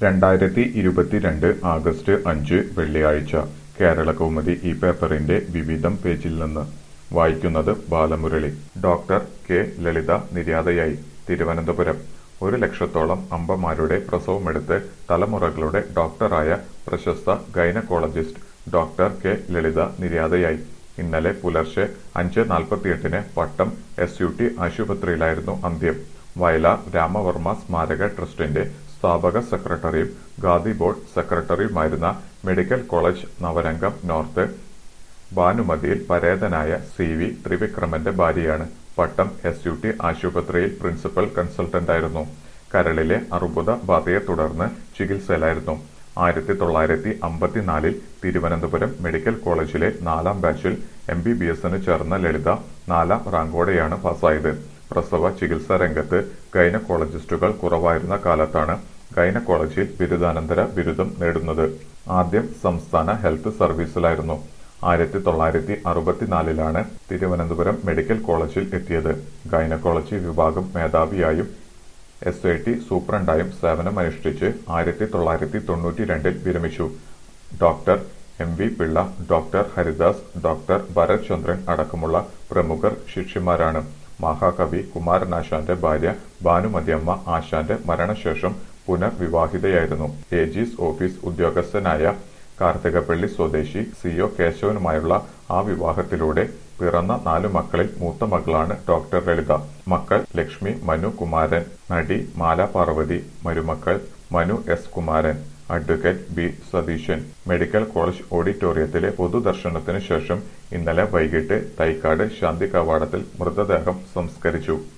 രണ്ടായിരത്തി ഇരുപത്തിരണ്ട് ആഗസ്റ്റ് അഞ്ച് വെള്ളിയാഴ്ച കേരളകൗമുദി ഈ പേപ്പറിന്റെ വിവിധം പേജിൽ നിന്ന് വായിക്കുന്നത് ബാലമുരളി ഡോക്ടർ കെ ലളിത നിര്യാതയായി തിരുവനന്തപുരം ഒരു ലക്ഷത്തോളം അമ്പമാരുടെ പ്രസവമെടുത്ത് തലമുറകളുടെ ഡോക്ടറായ പ്രശസ്ത ഗൈനക്കോളജിസ്റ്റ് ഡോക്ടർ കെ ലളിത നിര്യാതയായി ഇന്നലെ പുലർച്ചെ അഞ്ച് നാൽപ്പത്തിയെട്ടിന് പട്ടം എസ് യു ടി ആശുപത്രിയിലായിരുന്നു അന്ത്യം വയലാർ രാമവർമ്മ സ്മാരക ട്രസ്റ്റിന്റെ സ്ഥാപക സെക്രട്ടറിയും ഗാന്ധി ബോർഡ് സെക്രട്ടറിയുമായിരുന്ന മെഡിക്കൽ കോളേജ് നവരംഗം നോർത്ത് ഭാനുമതിയിൽ പരേതനായ സി വി ത്രിവിക്രമന്റെ ഭാര്യയാണ് പട്ടം എസ് യു ടി ആശുപത്രിയിൽ പ്രിൻസിപ്പൽ കൺസൾട്ടന്റായിരുന്നു കരളിലെ അർബുദ ബാധയെ തുടർന്ന് ചികിത്സയിലായിരുന്നു ആയിരത്തി തൊള്ളായിരത്തി അമ്പത്തിനാലിൽ തിരുവനന്തപുരം മെഡിക്കൽ കോളേജിലെ നാലാം ബാച്ചിൽ എം ബി ബി എസിന് ചേർന്ന ലളിത നാലാം റാങ്കോടെയാണ് പാസ്സായത് പ്രസവ ചികിത്സാ രംഗത്ത് ഗൈനക്കോളജിസ്റ്റുകൾ കുറവായിരുന്ന കാലത്താണ് ഗൈനക്കോളജിയിൽ ബിരുദാനന്തര ബിരുദം നേടുന്നത് ആദ്യം സംസ്ഥാന ഹെൽത്ത് സർവീസിലായിരുന്നു ആയിരത്തി തൊള്ളായിരത്തി അറുപത്തിനാലിലാണ് തിരുവനന്തപുരം മെഡിക്കൽ കോളേജിൽ എത്തിയത് ഗൈനക്കോളജി വിഭാഗം മേധാവിയായും എസ് ഐ ടി സൂപ്രണ്ടായും സേവനമനുഷ്ഠിച്ച് ആയിരത്തി തൊള്ളായിരത്തി തൊണ്ണൂറ്റി രണ്ടിൽ വിരമിച്ചു doctor M V Pillai doctor Haridas doctor Bharat Chandran അടക്കമുള്ള പ്രമുഖർ ശിഷ്യന്മാരാണ് മഹാകവി കുമാരനാശാന്റെ ഭാര്യ ഭാനുമതിയമ്മ ആശാന്റെ മരണശേഷം പുനർവിവാഹിതയായിരുന്നു ഏജീസ് ഓഫീസ് ഉദ്യോഗസ്ഥനായ കാർത്തികപ്പള്ളി സ്വദേശി സി ഒ കേശവനുമായുള്ള ആ വിവാഹത്തിലൂടെ പിറന്ന നാലു മക്കളിൽ മൂത്ത മകളാണ് ഡോക്ടർ ലളിത മക്കൾ ലക്ഷ്മി മനു കുമാരൻ നടി മാല പാർവതി മരുമക്കൾ Manu S Kumaran advocate B Satheesan medical college ഓഡിറ്റോറിയത്തിലെ പൊതുദർശനത്തിന് ശേഷം ഇന്നലെ വൈകിട്ട് തൈക്കാട് ശാന്തി കവാടത്തിൽ മൃതദേഹം സംസ്കരിച്ചു